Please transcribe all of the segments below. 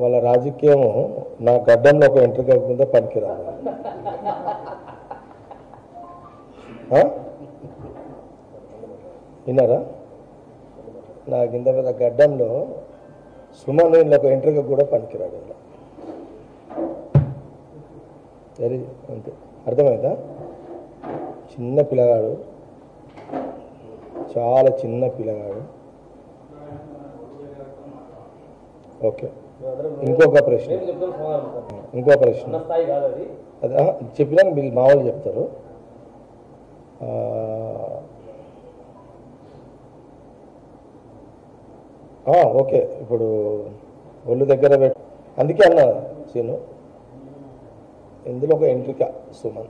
వాళ్ళ రాజకీయం నా గడ్డంలో ఒక ఎంట్రీ కాకుండా పనికిరాదు ఆ? విన్నారా నా కింద మీద గడ్డంలో సుమన్ ఒక ఎంట్రీగా కూడా పనికిరాడు ఇలా వెరీ అంతే అర్థమైందా చిన్న పిల్లగాడు చాలా చిన్న పిల్లగాడు ఓకే ఇంకొక ప్రశ్న నేను చెప్తాను సమాధానం సార్ ఇంకో ప్రశ్న ఉన్న స్థాయి కాదు అది అది ఆ, చెప్పినాక వీళ్ళు మామూలు చెప్తారు ఆ, ఆ, ఓకే ఇప్పుడు ఒళ్ళు దగ్గర పెట్ అందుకే అన్న సీను ఇందులో ఒక ఎంట్రిక సుమన్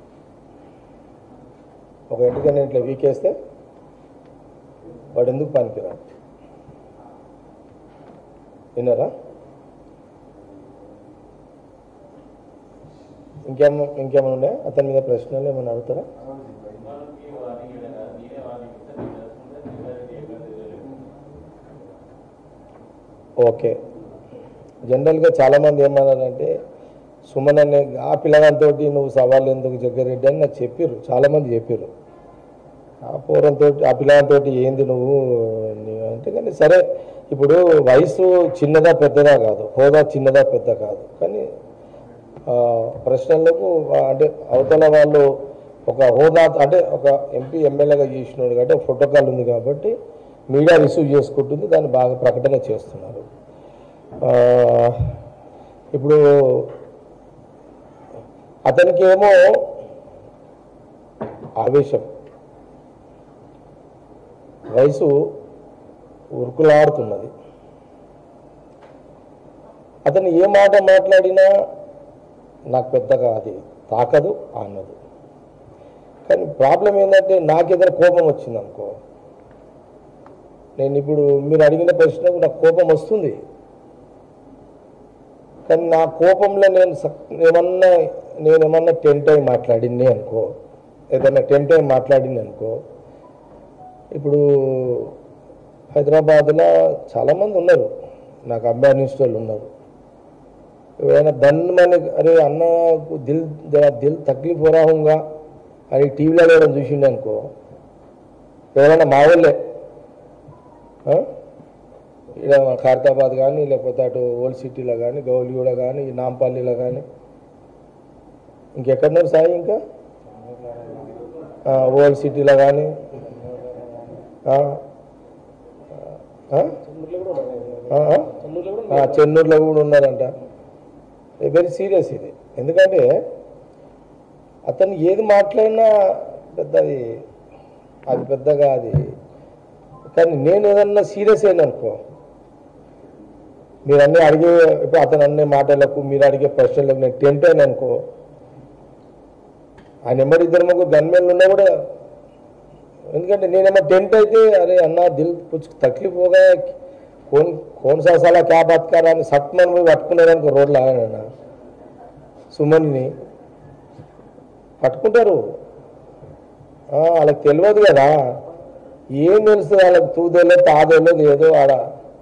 ఒక ఎంట్రిక నేను ఇట్లా వీకేస్తే వాడు ఎందుకు పనికిరాడు విన్నారా ఇంకేమో ఇంకేమైనా ఉన్నాయా అతని మీద ప్రశ్నలు ఏమైనా అడుగుతారా ఓకే జనరల్గా చాలామంది ఏమన్నారంటే సుమన్ అనే ఆ పిల్లగాంతో నువ్వు సవాళ్ళు ఎందుకు జగ్గారెడ్డి అని నాకు చెప్పారు చాలామంది చెప్పారు ఆ పూర్వంతో ఆ పిల్లగాంతో ఏంది నువ్వు నీ- అంటే కానీ సరే ఇప్పుడు వయసు చిన్నదా పెద్దదా కాదు హోదా చిన్నదా పెద్ద కాదు కానీ ఆ, ప్రశ్నలకు వా- అంటే అవతల వాళ్ళు ఒక హోదా అంటే ఒక ఎంపీ ఎమ్మెల్యేగా చేసినాడు కాబట్టి ఒక ప్రోటోకాల్ ఉంది కాబట్టి మీడియా రిసీవ్ చేసుకుంటుంది దాన్ని బాగా ప్రకటన చేస్తున్నారు ఆ, ఇప్పుడు అతనికి ఏమో ఆవేశం వయసు ఉరుకులాడుతున్నది అతను ఏ మాట మాట్లాడినా నాకు పెద్దగా అది తాకదు అన్నది కానీ ప్రాబ్లం ఏంటంటే నాకు ఏదైనా కోపం వచ్చింది అనుకో నేను ఇప్పుడు మీరు అడిగిన ప్రశ్నకు నాకు కోపం వస్తుంది కానీ నా కోపంలో నేను సక్- ఏమన్నా నేను ఏమన్నా టెంట్ అయి మాట్లాడింది అనుకో ఏదైనా టెంట్ అయి మాట్లాడింది అనుకో ఇప్పుడు హైదరాబాద్లో చాలామంది ఉన్నారు నాకు అభిమానించిన వాళ్ళు ఉన్నారు ఎవరైనా దన్మని అరే అన్నకు దిల్ జరా దిల్ తక్లీఫ్ హోరా హోంగా అని టీవీలో ఎవరైనా చూసిండు అనుకో ఎవరైనా మా వాళ్ళే ఆ? ఇక్కడ ఖైరతాబాద్ కానీ లేకపోతే అటు ఓల్డ్ సిటీలో కానీ గౌలిగూడ కానీ ఈ నాంపల్లిలో కానీ ఇంకెక్కడున్నారు సాయి ఇంకా ఆ, ఓల్డ్ సిటీలో కానీ ఆ? ఆ? చెన్నూరులో కూడా ఉన్నారు ఆ? ఆ? చెన్నూరులో కూడా ఆ, చెన్నూరులో కూడా ఉన్నారంట వెరీ సీరియస్ ఇది ఎందుకంటే అతను ఏది మాట్లాడినా పెద్దది అది పెద్దగా అది కానీ నేను ఏదన్నా సీరియస్ అయినా అనుకో మీరు అన్నీ అడిగే ఇప్పుడు అతను అన్ని మాటలకు మీరు అడిగే ప్రశ్నలకు నేను టెంట్ అయినా అనుకో ఆయన ఎమ్మడి ఇద్దరు ముగ్గురు గన్మెన్లు ఉన్నా కూడా ఎందుకంటే నేనేమో టెంట్ అయితే అరే అన్న దిల్ కుछ తక్లీఫ్ होगा कौन कौन सा साला क्या बात कर रहा है సట్మన్ పోయి పట్టుకున్నారు అనుకో రోడ్లో ఆయన సుమన్ని పట్టుకుంటారు ఆ, వాళ్ళకి తెలియదు కదా ఏం తెలుస్తుంది వాళ్ళకి తూదేలో తాదేలేదు ఏదో ఆడ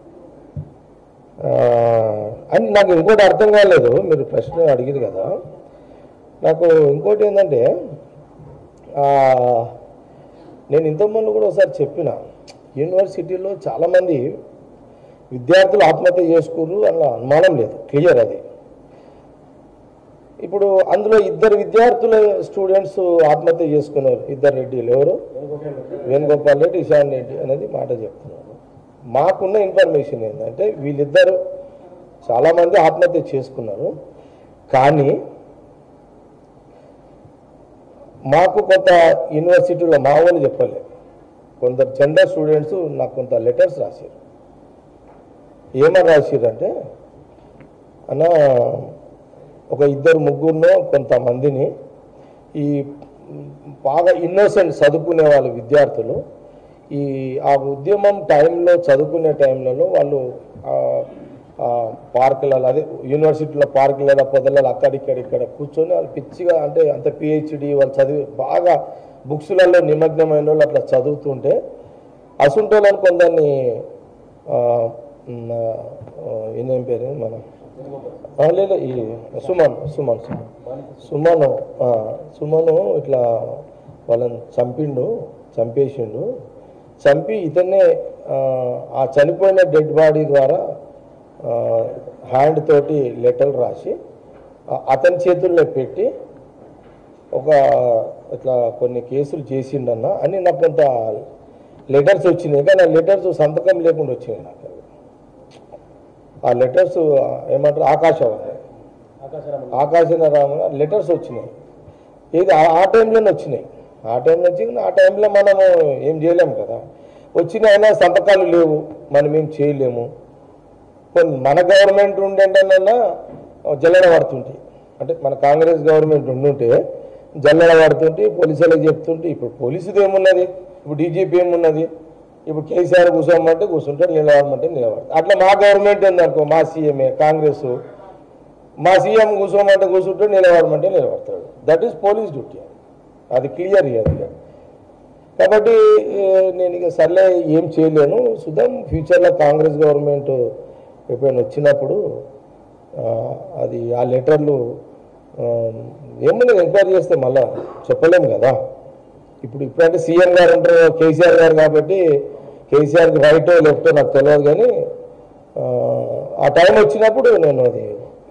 ఆ, అని నాకు ఇంకోటి అర్థం కాలేదు మీరు ప్రశ్న అడిగారు కదా నాకు ఇంకోటి ఏంటంటే ఆ, నేను ఇంతకుముందు కూడా ఒకసారి చెప్పిన యూనివర్సిటీలో చాలామంది విద్యార్థులు ఆత్మహత్య చేసుకున్నారు అన్న అనుమానం లేదు క్లియర్ అది ఇప్పుడు అందులో ఇద్దరు విద్యార్థుల స్టూడెంట్స్ ఆత్మహత్య చేసుకున్నారు ఇద్దరు రెడ్డిలు ఎవరు వేణుగోపాల్ రెడ్డి ఇషాన్ రెడ్డి అనేది మాట చెప్తున్నారు మాకున్న ఇన్ఫర్మేషన్ ఏంటంటే వీళ్ళిద్దరు చాలామంది ఆత్మహత్య చేసుకున్నారు కానీ మాకు కొంత యూనివర్సిటీలో మా వాళ్ళు చెప్పలే కొందరు జనరల్ స్టూడెంట్స్ నాకు కొంత లెటర్స్ రాశారు ఏమని రాశారంటే అన్న ఒక ఇద్దరు ముగ్గురునో కొంతమందిని ఈ బాగా ఇన్నోసెంట్ చదువుకునే వాళ్ళ విద్యార్థులు ఈ ఆ ఉద్యమం టైంలో చదువుకునే టైంలలో వాళ్ళు ఆ, ఆ పార్కులలో అదే యూనివర్సిటీలో పార్కులలో పొదలలో అక్కడిక్కడ ఇక్కడ కూర్చొని వాళ్ళు పిచ్చిగా అంటే అంత పిహెచ్డి వాళ్ళు చదివి బాగా బుక్స్లలో నిమగ్నమైన వాళ్ళు అట్లా చదువుతుంటే అసుంటోళ్ళని కొందరిని ఆ, ఉమ్, ఆ, ఈయన ఏం పేరు మన ఆ, లేదు ఈ సుమన్ సుమన్ సుమన్ సుమను ఆ, సుమను ఇట్లా వాళ్ళని చంపిండు చంపేసిండు చంపి ఇతన్నే ఆ, ఆ చనిపోయిన డెడ్ బాడీ ద్వారా హ్యాండ్ తోటి లెటర్ రాసి ఆ- అతని చేతుల్లో పెట్టి ఒక ఇట్లా కొన్ని కేసులు చేసిండన్న అని నాకు కొంత లెటర్స్ వచ్చినాయి కానీ ఆ లెటర్స్ సంతకం లేకుండా వచ్చినాయి నాకు అవి. ఆ లెటర్స్ ఏమంటారు ఆకాశవాణి ఆకాశరామన్ ఆకాశరామ లెటర్స్ వచ్చినాయి ఏది ఆ- ఆ టైంలోనే వచ్చినాయి ఆ టైంలో వచ్చి ఆ టైంలో మనము ఏం చేయలేము కదా వచ్చిన అయినా సంతకాలు లేవు మనం ఏం చేయలేము కొన్ని మన గవర్నమెంట్ ఉండేటన్నా జల్లెడ పడుతుంటే అంటే మన కాంగ్రెస్ గవర్నమెంట్ ఉండుంటే జల్లెడ పడుతుంటే పోలీసులకు చెప్తుంటే ఇప్పుడు పోలీసుది ఏమున్నది ఇప్పుడు డీజీపీ ఏమున్నది ఇప్పుడు కేసీఆర్ కూర్చోమంటే కూర్చుంటాడు నిలబడమంటే నిలబడతాడు అట్లా మా గవర్నమెంట్ ఉందనుకో మా సీఎంఏ కాంగ్రెస్ మా సీఎం కూర్చోమంటే కూర్చుంటాడు నిలబడమంటే నిలబడతాడు దట్ ఈస్ పోలీస్ డ్యూటీ అది క్లియర్ అది కాబట్టి ఏ, నేను ఇక సర్లే ఏం చేయలేను సుధం ఫ్యూచర్లో కాంగ్రెస్ గవర్నమెంట్ ఎప్పుడైనా వచ్చినప్పుడు ఆ, అది ఆ లెటర్లు ఆ, ఏమున్నది ఎంక్వైరీ చేస్తే మళ్ళా చెప్పలేము కదా ఇప్పుడు ఇప్పుడంటే సీఎం గారు ఉంటారు కేసీఆర్ గారు కాబట్టి కేసీఆర్కి రైటో లెఫ్టో నాకు తెలియదు కానీ ఆ, ఆ టైం వచ్చినప్పుడు నేను అది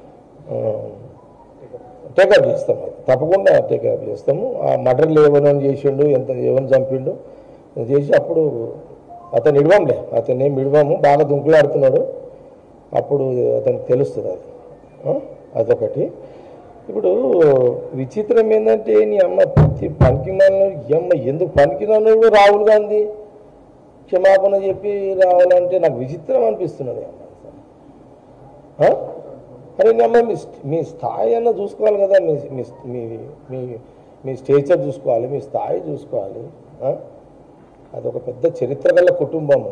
టేకప్ చేస్తాం అది తప్పకుండా టేకప్ చేస్తాము ఆ మర్డర్లు ఏమైనా చేసిండు ఎంత ఏమైనా చంపిండు చేసి అప్పుడు అతను ఇడవంలే అతను ఏం ఇడవము బాగా దుంకులాడుతున్నాడు అప్పుడు అతనికి తెలుస్తుంది అది ఆ? అదొకటి ఇప్పుడు విచిత్రం ఏంటంటే నీ అమ్మ ప్రతి పనికి ఈ అమ్మ ఎందుకు పనికిరాను రాహుల్ గాంధీ క్షమాపణ చెప్పి రావాలంటే నాకు విచిత్రం అనిపిస్తున్నది అమ్మ ఆ? అరే నీ అమ్మ మీ స్ట్- మీ స్థాయి అన్న చూసుకోవాలి కదా మీ మీ మీ మీ మీ స్టేచర్ చూసుకోవాలి మీ స్థాయి చూసుకోవాలి ఆ? అదొక పెద్ద చరిత్ర గల కుటుంబము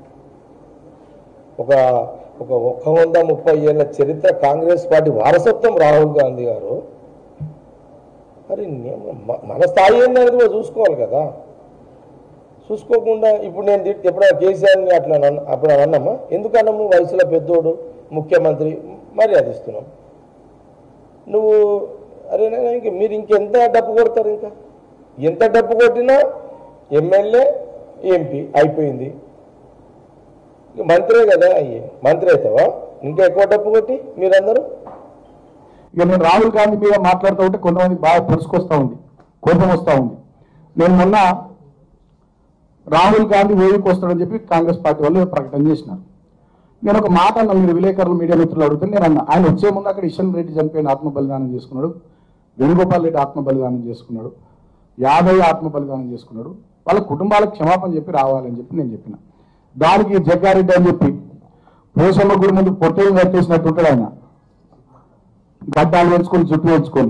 ఒక ఒక ఒక్క వంద ముప్పై ఏళ్ళ చరిత్ర కాంగ్రెస్ పార్టీ వారసత్వం రాహుల్ గాంధీ గారు మరి నే- మ- మన స్థాయి ఏందనేది కూడా చూసుకోవాలి కదా చూసుకోకుండా ఇప్పుడు నేను తిట్- ఎప్పుడైనా కేసీఆర్ని అట్లా అన్న- అప్పుడు అన్నమ్మా ఎందుకు అన్నము వయసులో పెద్దోడు ముఖ్యమంత్రి మర్యాద ఇస్తున్నాం నువ్వు అరే నాయనా, ఇంక మీరు ఇంకెంత డబ్బు కొడతారు ఇంకా ఎంత డబ్బు కొట్టినా ఎమ్మెల్యే ఎంపీ అయిపోయింది ఇక మంత్రే కదా అయ్యి మంత్రి అవుతావా ఇంకా ఎక్కువ డబ్బు కొట్టి మీరందరూ ఇక నేను రాహుల్ గాంధీ మీద మాట్లాడుతూ ఉంటే కొంతమంది బాగా పొడుచుకొస్తా ఉంది కోపం వస్తూ ఉంది నేను మొన్న రాహుల్ గాంధీ వేదిక వస్తాడని చెప్పి కాంగ్రెస్ పార్టీ వాళ్ళు ప్రకటన చేసినారు నేను ఒక మాట అన్న మీరు విలేకరులు మీడియా మిత్రులు అడుగుతుంది నేను అన్న ఆయన వచ్చే ముందు అక్కడ ఇషన్ రెడ్డి చనిపోయిన ఆత్మ బలిదానం చేసుకున్నాడు వేణుగోపాల్ రెడ్డి ఆత్మ బలిదానం చేసుకున్నాడు యాదయ్య ఆత్మ బలిదానం చేసుకున్నాడు వాళ్ళ కుటుంబాలకు క్షమాపణ చెప్పి రావాలని చెప్పి నేను చెప్పిన దానికి జగ్గారెడ్డి అని చెప్పి పోషమ్మ గుడి ముందు పొట్టేలు కట్టేసినట్టు ఉంటాడు ఆయన గడ్డాలు పెంచుకొని జుట్టు పెంచుకొని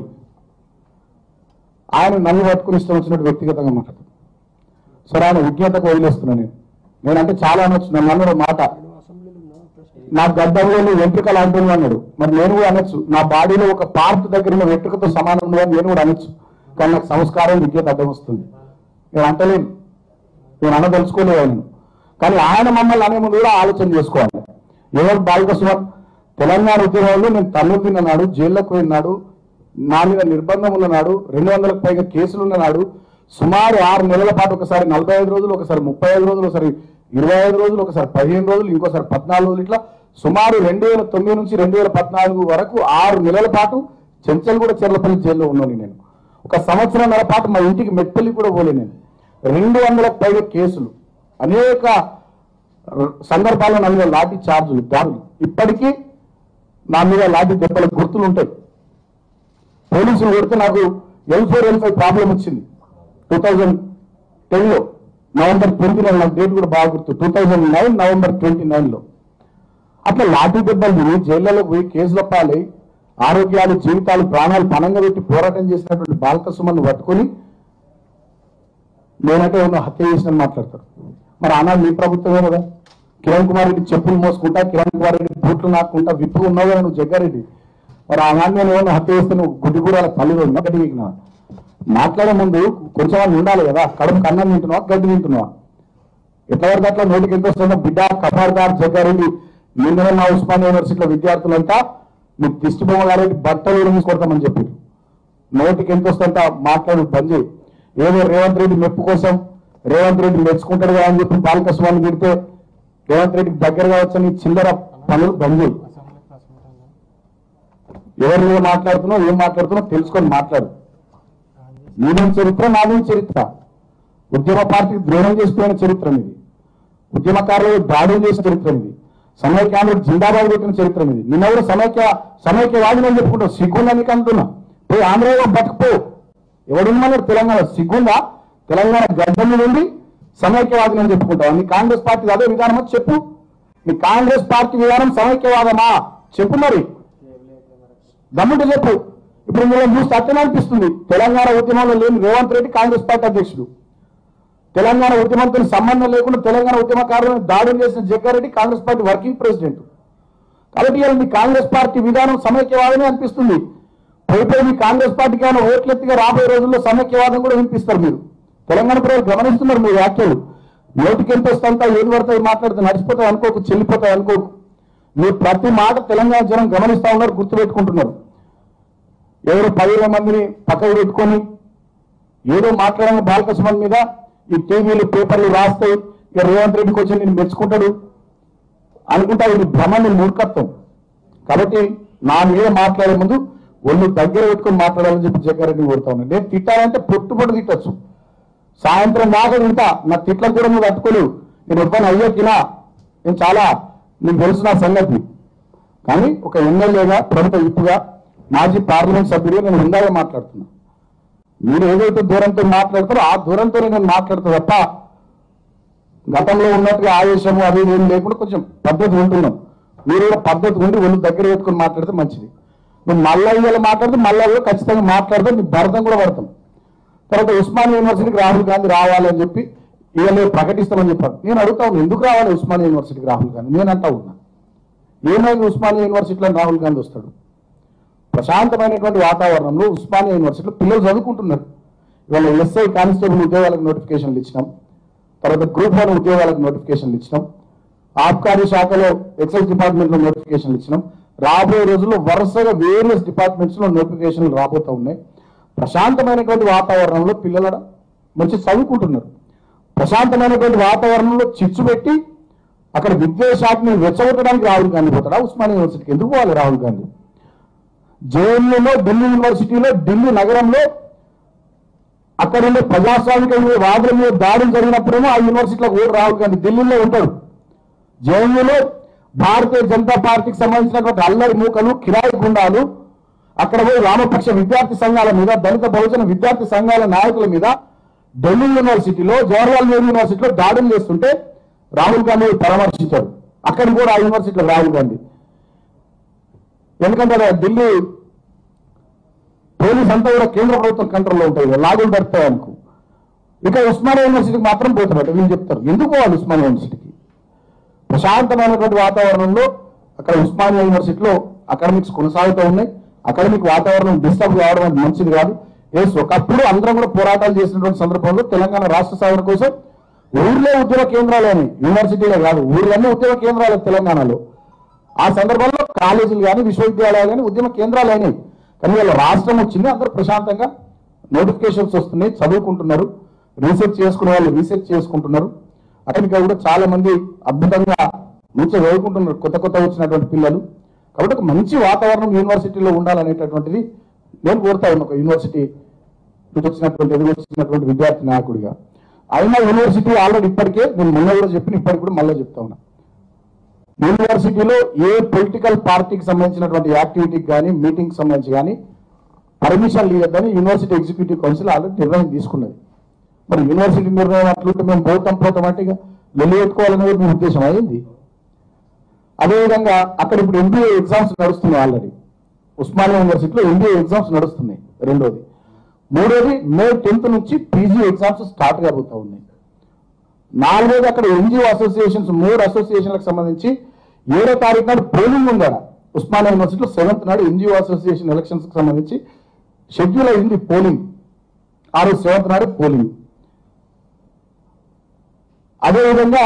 ఆయన నన్ను పట్టుకుని ఇష్టం వచ్చినట్టు వ్యక్తిగతంగా మాట్లాడు సరే ఆయన విజ్ఞతకు వదిలేస్తున్నాను నేను నేనంటే చాలా అనొచ్చు నన్ను అన్నాడు ఒక మాట నా గడ్డంలో వెంట్రుకలు అంటుంది అన్నాడు మరి నేను కూడా అనొచ్చు నా బాడీలో ఒక పార్ట్ దగ్గర ఉన్న వెంట్రుకతో సమానం ఉంది అని నేను కూడా అనొచ్చు కానీ నాకు సంస్కారం విజ్ఞత అడ్డం వస్తుంది నేను అంటలేను నేను అనదలుచుకోలేదు ఆయన కానీ ఆయన మమ్మల్ని అనే ముందు కూడా ఆలోచన చేసుకోవాలి ఎవరు బాలిక సుమన్ తెలంగాణ ఉద్యమంలో నేను తన్ను తిన్ననాడు జైల్లోకి పోయినాడు నా మీద నిర్బంధం ఉన్ననాడు రెండు వందలకు పైగా కేసులు ఉన్ననాడు సుమారు ఆరు నెలల పాటు ఒకసారి నలభై ఐదు రోజులు ఒకసారి ముప్పై ఐదు రోజులు ఒకసారి ఇరవై ఐదు రోజులు ఒకసారి పదిహేను రోజులు ఇంకోసారి పద్నాలుగు రోజులు ఇట్లా సుమారు రెండు వేల తొమ్మిది నుంచి రెండు వేల పద్నాలుగు వరకు ఆరు నెలల పాటు చెంచల్ కూడా చెర్లపల్లి జైల్లో ఉన్నాను నేను ఒక సంవత్సరం పాటు మా ఇంటికి మెట్పల్లి కూడా పోలే నేను రెండు వందలకు పైగా కేసులు అనేక ర- సందర్భాల్లో నా మీద లాఠీ చార్జులు దాడులు ఇప్పటికీ నా మీద లాఠీ దెబ్బల గుర్తులు ఉంటాయి పోలీసులు కొడితే నాకు L four L five problem వచ్చింది టూ థౌజండ్ టెన్లో నవంబర్ ట్వంటీ నైన్ నాకు డేట్ కూడా బాగా గుర్తు two thousand nine November twenty నైన్లో అట్లా లాఠీ దెబ్బలు తిని జైళ్లలో పోయి కేసుల పాలై ఆరోగ్యాలు జీవితాలు ప్రాణాలు పణంగా పెట్టి పోరాటం చేసినటువంటి బాలక సుమన్ను పట్టుకొని నేనంటే ఉన్న హత్య చేసిన మాట్లాడతారు మరి ఆనాడు మీ ప్రభుత్వమే కదా కిరణ్ కుమార్ రెడ్డి చెప్పులు మోసుకుంటా కిరణ్ కుమార్ రెడ్డి బూట్లు నాకుంటా విప్పు ఉన్నావు కదా నువ్వు జగ్గారెడ్డి మరి ఆనాడు నేను ఏమన్నా హత్య చేస్తే నువ్వు గుడ్డి కూడా తల్లి ఉన్నా గడ్డి వీకినా మాట్లాడే ముందు కొంచెం అని ఉండాలి కదా కడుపు కన్నం తింటున్నావా గడ్డి తింటున్నావా ఎట్లా పడితే అట్లా నోటికి ఎంత వస్తుందో బిడ్డ కబార్దార్ జగ్గారెడ్డి నిన్న మా ఉస్మాన్ యూనివర్సిటీలో విద్యార్థులంతా మీకు దిష్టి బొమ్మ కాబట్టి బట్టలు కూడా కొడతామని చెప్పి నోటికి ఎంత వస్తుందంట మాట్లాడు బంద్ చేయి ఏదో రేవంత్ రెడ్డి మెప్పు కోసం రేవంత్ రెడ్డి మెచ్చుకుంటాడు కదా అని చెప్పి బాలకృష్ణ తిడితే రేవంత్ రెడ్డికి దగ్గర కావచ్చని చిల్లర పనులు బంద్ చేయి ఎవరు ఏం మాట్లాడుతున్నావు ఏం మాట్లాడుతున్నావు తెలుసుకొని మాట్లాడు నీదేం చరిత్ర నాదేం చరిత్ర ఉద్యమ పార్టీకి ద్రోహం చేసిపోయిన చరిత్ర ఇది ఉద్యమకారులు దాడులు చేసిన చరిత్ర ఇది సమైక్యాంధ్రుడు జిందాబాద్ పెట్టిన చరిత్ర ఇది నిన్న కూడా సమైక్య సమైక్యవాదిని అని చెప్పుకుంటావు సిగ్గుందా నీకు అంటున్నా పోయి ఆంధ్రలో బతుకుపో ఎవడున్నాడు తెలంగాణ సిగ్గుందా తెలంగాణ గడ్డ మీద ఉండి సమైక్యవాదిని అని చెప్పుకుంటావు నీ కాంగ్రెస్ పార్టీ అదే విధానమా చెప్పు నీ కాంగ్రెస్ పార్టీ విధానం సమైక్యవాదమా చెప్పు మరి దమ్ముంటే చెప్పు ఇప్పుడు ఇందులో చూస్తే అట్లనే అనిపిస్తుంది తెలంగాణ ఉద్యమంలో లేని రేవంత్ రెడ్డి కాంగ్రెస్ పార్టీ అధ్యక్షుడు తెలంగాణ ఉద్యమంతో సంబంధం లేకుండా తెలంగాణ ఉద్యమకారులను దాడులు చేసిన Jaggareddy Congress party working president కాబట్టి ఇవాళ మీ కాంగ్రెస్ పార్టీ విధానం సమైక్యవాదమే అనిపిస్తుంది పోయిపోయి మీ కాంగ్రెస్ పార్టీకి ఏమైనా ఓట్లెత్తిగా రాబోయే రోజుల్లో సమైక్యవాదం కూడా వినిపిస్తారు మీరు తెలంగాణ ప్రజలు గమనిస్తున్నారు మీ వ్యాఖ్యలు నోటికి ఎంత వస్తుందా ఏది పడతాయి మాట్లాడితే నడిచిపోతాయి అనుకోకు చెల్లిపోతాయి అనుకోకు మీరు ప్రతి మాట తెలంగాణ జనం గమనిస్తా ఉన్నారు గుర్తుపెట్టుకుంటున్నారు ఎవరు పదివేల మందిని పక్కకు పెట్టుకొని ఏదో మాట్లాడని బాలకృష్ణ మీద ఈ టీవీలు పేపర్లు రాస్తాయి ఇక రేవంత్ రెడ్డికి వచ్చి నేను మెచ్చుకుంటాడు అనుకుంటా ఇది భ్రమని మూర్ఖత్వం కాబట్టి నా మీద మాట్లాడే ముందు ఒళ్ళు దగ్గర పెట్టుకొని మాట్లాడాలని చెప్పి జగ్గారెడ్డి కోరుతా ఉన్నాను నేను తిట్టాలంటే పొట్టుపొట్టు తిట్టచ్చు సాయంత్రం దాకా తింటా నా తిట్లకు కూడా నువ్వు తట్టుకోలేవు నేను ఎవ్వను అయ్యోకినా నేను చాలా నీకు తెలుసు నా సంగతి కానీ ఒక ఎమ్మెల్యేగా ప్రభుత్వ ఇప్పుగా మాజీ పార్లమెంట్ సభ్యుడిగా నేను హుందాగా మాట్లాడుతున్నా మీరు ఏదైతే దూరంతో మాట్లాడతారో ఆ దూరంతోనే నేను మాట్లాడతా తప్ప గతంలో ఉన్నట్టుగా ఆవేశము అది ఇది ఏం లేకుండా కొంచెం పద్ధతి ఉంటున్నాం మీరు కూడా పద్ధతి ఉండి ఒళ్ళు దగ్గర పెట్టుకొని మాట్లాడితే మంచిది నువ్వు మళ్ళా ఇవాళ మాట్లాడితే మళ్ళా కూడా ఖచ్చితంగా మాట్లాడితే నీ భరతం కూడా పడతాం తర్వాత ఉస్మానియా యూనివర్సిటీకి రాహుల్ గాంధీ రావాలి అని చెప్పి ఇవాళ ప్రకటిస్తామని చెప్పారు నేను అడుగుతా ఉన్నా ఎందుకు రావాలి ఉస్మానియా యూనివర్సిటీకి రాహుల్ గాంధీ నేను అంటా ఉన్నా ఏమైంది ఉస్మానియా యూనివర్సిటీలో రాహుల్ గాంధీ వస్తాడు ప్రశాంతమైనటువంటి వాతావరణంలో ఉస్మానియా యూనివర్సిటీలో పిల్లలు చదువుకుంటున్నారు ఇవాళ ఎస్ఐ కానిస్టేబుల్ ఉద్యోగాలకు నోటిఫికేషన్లు ఇచ్చినాం తర్వాత గ్రూప్ వన్ ఉద్యోగాలకు నోటిఫికేషన్లు ఇచ్చినాం ఆబ్కారీ శాఖలో ఎక్సైజ్ డిపార్ట్మెంట్ లో నోటిఫికేషన్లు ఇచ్చినాం రాబోయే రోజుల్లో వరుసగా వేరియస్ డిపార్ట్మెంట్స్ లో నోటిఫికేషన్లు రాబోతా ఉన్నాయి ప్రశాంతమైనటువంటి వాతావరణంలో పిల్లలు మంచి చదువుకుంటున్నారు ప్రశాంతమైనటువంటి వాతావరణంలో చిచ్చు పెట్టి అక్కడ విద్వేషాన్ని రెచ్చగొట్టడానికి రాహుల్ గాంధీ పోతాడా ఉస్మానియా యూనివర్సిటీకి ఎందుకు పోవాలి రాహుల్ గాంధీ జేఎన్యూలో ఢిల్లీ యూనివర్సిటీలో ఢిల్లీ నగరంలో అక్కడ ఉండే ప్రజాస్వామిక వాదుల మీద దాడులు జరిగినప్పుడేమో ఆ యూనివర్సిటీలో ఓడు రాహుల్ గాంధీ ఢిల్లీలో ఉంటాడు జేఎన్యూలో భారతీయ జనతా పార్టీకి సంబంధించినటువంటి అల్లరి మూకలు కిరాయి గుండాలు అక్కడ పోయి వామపక్ష విద్యార్థి సంఘాల మీద దళిత బహుజన విద్యార్థి సంఘాల నాయకుల మీద ఢిల్లీ యూనివర్సిటీలో జవహర్లాల్ నెహ్రూ యూనివర్సిటీలో దాడులు చేస్తుంటే రాహుల్ గాంధీ పరామర్శించాడు అక్కడికి కూడా ఆ యూనివర్సిటీలో రాహుల్ గాంధీ ఎందుకంటే అక్కడ ఢిల్లీ పోలీస్ అంతా కూడా కేంద్ర ప్రభుత్వం కంట్రోల్లో ఉంటాయి లాగులు పడతాయి అనుకో ఇక ఉస్మానియా యూనివర్సిటీకి మాత్రం పోతున్నట్టు వీళ్ళు చెప్తారు ఎందుకు పోవాలి ఉస్మానియా యూనివర్సిటీకి ప్రశాంతమైనటువంటి వాతావరణంలో అక్కడ ఉస్మానియా యూనివర్సిటీలో అకాడమిక్స్ కొనసాగుతూ ఉన్నాయి అకాడమిక్ వాతావరణం డిస్టర్బ్ కావడం అనేది మంచిది కాదు ఎస్ ఒకప్పుడు అందరం కూడా పోరాటాలు చేసినటువంటి సందర్భంలో తెలంగాణ రాష్ట్ర సాధన కోసం ఊర్లో ఉద్యోగ కేంద్రాలు అని యూనివర్సిటీలే కాదు ఊర్లన్నీ ఉద్యోగ కేంద్రాలు తెలంగాణలో ఆ సందర్భంలో కాలేజీలు కానీ విశ్వవిద్యాలయాలు కానీ ఉద్యమ కేంద్రాలు అయినాయి కానీ వాళ్ళ రాష్ట్రం వచ్చింది అందరూ ప్రశాంతంగా నోటిఫికేషన్స్ వస్తున్నాయి చదువుకుంటున్నారు రీసెర్చ్ చేసుకునే వాళ్ళు రీసెర్చ్ చేసుకుంటున్నారు అక్కడికి కూడా చాలా మంది అద్భుతంగా మంచిగా చదువుకుంటున్నారు కొత్త కొత్త వచ్చినటువంటి పిల్లలు కాబట్టి ఒక మంచి వాతావరణం యూనివర్సిటీలో ఉండాలనేటటువంటిది నేను కోరుతా ఉన్నాను ఒక యూనివర్సిటీ ఇటు వచ్చినటువంటి ఎదుగు వచ్చినటువంటి విద్యార్థి నాయకుడిగా అయినా యూనివర్సిటీ ఆల్రెడీ ఇప్పటికే నేను మొన్న కూడా చెప్పిన ఇప్పటికి కూడా మళ్ళీ చెప్తా ఉన్నా యూనివర్సిటీలో ఏ పొలిటికల్ పార్టీకి సంబంధించినటువంటి యాక్టివిటీకి కానీ మీటింగ్ సంబంధించి కానీ పర్మిషన్ లేదని యూనివర్సిటీ ఎగ్జిక్యూటివ్ కౌన్సిల్ ఆల్రెడీ నిర్ణయం తీసుకున్నది మరి యూనివర్సిటీ నిర్ణయం అట్లుంటే మేము పోతాం పోతాం అంటే ఇక లొల్లి పెట్టుకోవాలనేది మీ ఉద్దేశం అయింది అదేవిధంగా అక్కడ ఇప్పుడు ఎంబీఏ ఎగ్జామ్స్ నడుస్తున్నాయి ఆల్రెడీ ఉస్మానియా యూనివర్సిటీలో ఎంబీఏ ఎగ్జామ్స్ నడుస్తున్నాయి రెండోది మూడోది మే టెన్త్ నుంచి పీజీ ఎగ్జామ్స్ స్టార్ట్ కాబోతా ఉన్నాయి నాలుగోది అక్కడ ఎన్జిఓ అసోసియేషన్స్ మూడు అసోసియేషన్లకు సంబంధించి ఏడో తారీఖు నాడు పోలింగ్ ఉంది ఆడ ఉస్మానియా యూనివర్సిటీలో సెవెంత్ నాడు ఎన్జిఓ అసోసియేషన్ ఎలక్షన్స్ కి సంబంధించి షెడ్యూల్ అయింది పోలింగ్ ఆ రోజు సెవెంత్ నాడు పోలింగ్ అదేవిధంగా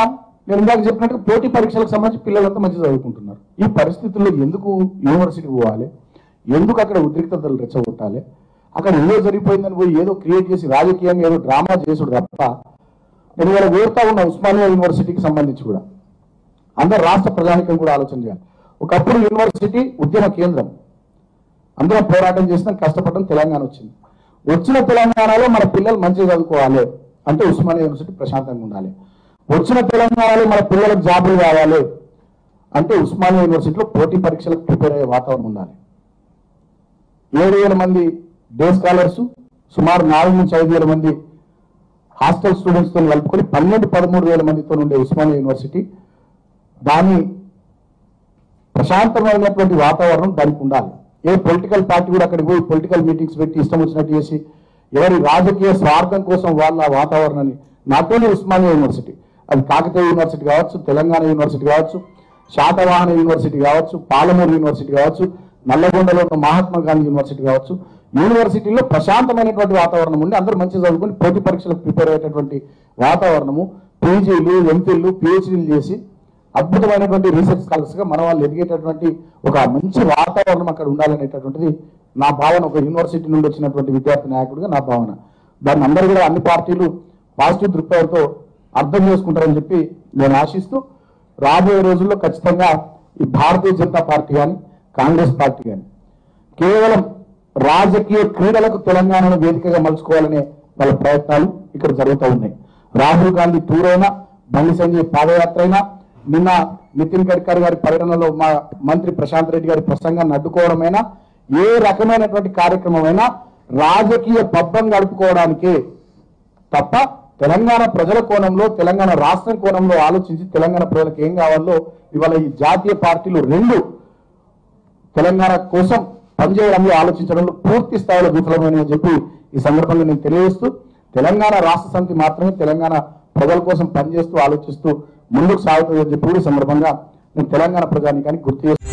నేను ఇందాక చెప్పినట్టు పోటీ పరీక్షలకు సంబంధించి పిల్లలంతా మంచిగా చదువుకుంటున్నారు ఈ పరిస్థితుల్లో ఎందుకు యూనివర్సిటీకి పోవాలి ఎందుకు అక్కడ ఉద్రిక్తతలు రెచ్చగొట్టాలి అక్కడ ఏదో జరిగిపోయిందని పోయి ఏదో క్రియేట్ చేసి రాజకీయంగా ఏదో డ్రామా చేసుడు తప్ప నేను ఇవాళ కోరుతా ఉన్న ఉస్మానియా యూనివర్సిటీకి సంబంధించి కూడా అందరు రాష్ట్ర ప్రజానికం కూడా ఆలోచన చేయాలి ఒకప్పుడు యూనివర్సిటీ ఉద్యమ కేంద్రం అందరం పోరాటం చేసినాం కష్టపడడం తెలంగాణ వచ్చింది వచ్చిన తెలంగాణలో మన పిల్లలు మంచిగా చదువుకోవాలి అంటే ఉస్మానియా యూనివర్సిటీ ప్రశాంతంగా ఉండాలి వచ్చిన తెలంగాణలో మన పిల్లలకు జాబులు కావాలి అంటే ఉస్మానియా యూనివర్సిటీలో పోటీ పరీక్షలకు ప్రిపేర్ అయ్యే వాతావరణం ఉండాలి ఏడు వేల మంది డే స్కాలర్స్ సుమారు నాలుగు నుంచి ఐదు వేల మంది హాస్టల్ స్టూడెంట్స్ తో కలుపుకొని పన్నెండు పదమూడు వేల మందితో ఉండే ఉస్మానియా యూనివర్సిటీ దాని ప్రశాంతమైనటువంటి వాతావరణం దానికి ఉండాలి ఏ పొలిటికల్ పార్టీ కూడా అక్కడికి పోయి పొలిటికల్ మీటింగ్స్ పెట్టి ఇష్టం వచ్చినట్టు చేసి ఎవరి రాజకీయ స్వార్థం కోసం వాళ్ళ ఆ వాతావరణాన్ని నాట్ ఓన్లీ ఉస్మానియా యూనివర్సిటీ అది కాకతీయ యూనివర్సిటీ కావచ్చు తెలంగాణ యూనివర్సిటీ కావచ్చు శాతవాహన యూనివర్సిటీ కావచ్చు పాలమూరు యూనివర్సిటీ కావచ్చు నల్లగొండలో ఉన్న మహాత్మా గాంధీ యూనివర్సిటీ కావచ్చు యూనివర్సిటీలో ప్రశాంతమైనటువంటి వాతావరణం ఉండి అందరూ మంచిగా చదువుకొని పోటీ పరీక్షలకు ప్రిపేర్ అయ్యేటటువంటి వాతావరణము పీజీలు ఎంపీలు పిహెచ్డీలు చేసి అద్భుతమైనటువంటి రీసెర్చ్ స్కాలర్స్ గా మన వాళ్ళు ఎదిగేటటువంటి ఒక మంచి వాతావరణం అక్కడ ఉండాలనేటటువంటిది నా భావన ఒక యూనివర్సిటీ నుండి వచ్చినటువంటి విద్యార్థి నాయకుడిగా నా భావన దాన్ని అందరూ కూడా అన్ని పార్టీలు పాజిటివ్ దృక్పథంతో అర్థం చేసుకుంటారని చెప్పి నేను ఆశిస్తూ రాబోయే రోజుల్లో ఖచ్చితంగా ఈ భారతీయ జనతా పార్టీ కానీ కాంగ్రెస్ పార్టీ కానీ కేవలం రాజకీయ క్రీడలకు తెలంగాణను వేదికగా మలుచుకోవాలనే వాళ్ళ ప్రయత్నాలు ఇక్కడ జరుగుతూ ఉన్నాయి రాహుల్ గాంధీ టూర్ అయినా బండి సంజయ్ పాదయాత్ర అయినా నిన్న నితిన్ గడ్కరీ గారి పర్యటనలో మా మంత్రి ప్రశాంత్ రెడ్డి గారి ప్రసంగాన్ని అడ్డుకోవడమైనా ఏ రకమైనటువంటి కార్యక్రమమైనా రాజకీయ పబ్బం గడుపుకోవడానికే తప్ప తెలంగాణ ప్రజల కోణంలో తెలంగాణ రాష్ట్రం కోణంలో ఆలోచించి తెలంగాణ ప్రజలకు ఏం కావాలో ఇవాళ ఈ జాతీయ పార్టీలు రెండు తెలంగాణ కోసం పనిచేయడంలో ఆలోచించడంలో పూర్తి స్థాయిలో విఫలమని చెప్పి ఈ సందర్భంగా నేను తెలియజేస్తూ తెలంగాణ రాష్ట్ర సమితి మాత్రమే తెలంగాణ ప్రజల కోసం పనిచేస్తూ ఆలోచిస్తూ ముందుకు సాగుతుందని చెప్పి కూడా ఈ సందర్భంగా నేను తెలంగాణ ప్రజానికానికి గుర్తు చేస్తూ